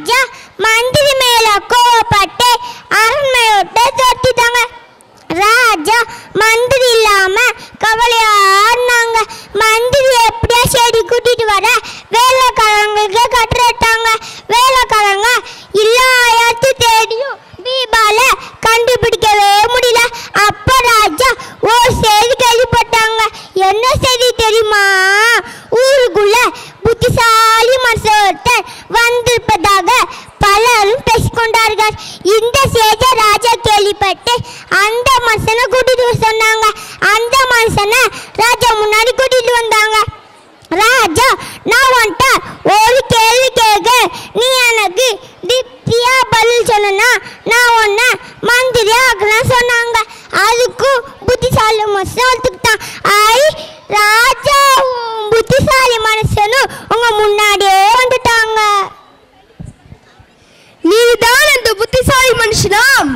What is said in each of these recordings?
ராஜா மந்திரி மேல கோவப்பட்டு அரண்மனை விட்டு துரத்திட்டாங்க ராஜா மந்திரி இல்லாம கவலையா இருந்தாங்க மந்திரி எப்படியா சரி கூட்டிட்டு வர வேலைக்காரங்களுக்கு கட்டுறட்டாங்க வேலைக்காரங்க எல்லா இடத்தையும் தேடியும் தீபால கண்டுபிடிக்கவே முடியல அப்ப ராஜா ஒரு செய்தி கேள்விப்பட்டாங்க என்ன செய்தி தெரியுமா ஊருக்குள்ள புத்திசாலி மனுஷன் ஒருத்தர் வந்திருப்பதாக பலரும் பேசிக்கொண்டார்கள் இந்த செய்தியை ராஜா கேள்விப்பட்டு அந்த மனுஷனை கூட்டிட்டு வர சொன்னாங்க அந்த மனுஷனை ராஜா முன்னாடி கூட்டிட்டு வந்தாங்க ராஜா நான் வந்துட்ட ஒரு கேள்வி கேட்க நீ எனக்கு திருப்தியா பதில் சொன்னா நான் உன்னை மந்திரியா ஆக்கலாம் சொன்னாங்க அதுக்கும் புத்திசாலி மனுஷன் ஒத்துக்கிட்டான் ஐ ராஜாவும் புத்திசாலி மனுஷனும் உங்க முன்னாடியே வந்துட்டாங்க நீதான் அந்த புத்திசாலி மனுஷனாம்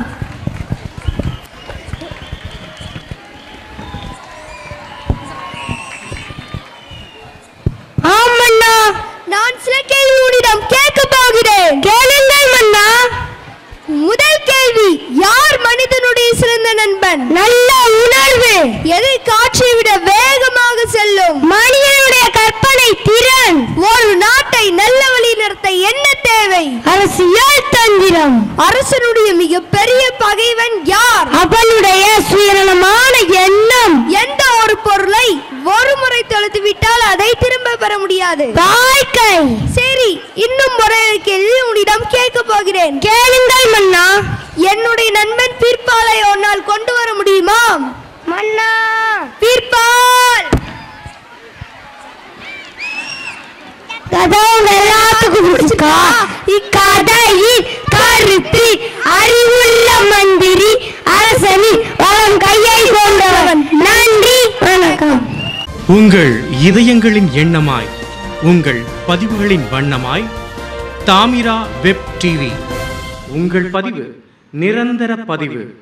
ஆமண்ணா நான் சில கேள்வி உன்னிடம் கேட்க போகிறேன் கேளுங்கள் மன்னா முதல் கேள்வி யார் மனிதனுடைய சிறந்த நண்பன் நல்ல உணர்வு எதை காற்றை விட வேகமாக செல்லும் மனிதனுடைய கற்பனை திறன் ஒரு நாட்டை நல்ல வழி நடத்த என்ன தேவை அரசியல் தந்திரம் அரசனுடைய மிகப்பெரிய பகைவன் யார் அவனுடைய சுயநலமான எண்ணம் எந்த ஒரு பொருளை ஒரு முறை தொலைத்து விட்டால் அதை திரும்ப பெற முடியாது வாழ்க்கை சரி இன்னும் ஒரு கேள்வி உன்னிடம் கேட்க போகிறேன் கேளுங்கள் மன்னா என்னுடைய நண்பன் பீர்ப்பாலை உன்னால் கொண்டு வர முடியுமா மன்னா பீர்ப்பால் கதவு எல்லாத்துக்கும் பிடிச்சிக்கா இக்கதையில் கருத்து அறிவுள்ள மந்திரி அரசனி வளம் கையை கொண்டவன் நன்றி வணக்கம் உங்கள் இதயங்களின் எண்ணமாய் உங்கள் பதிவுகளின் வண்ணமாய் தாமிரா வெப் டிவி உங்கள் பதிவு நிரந்தர பதிவு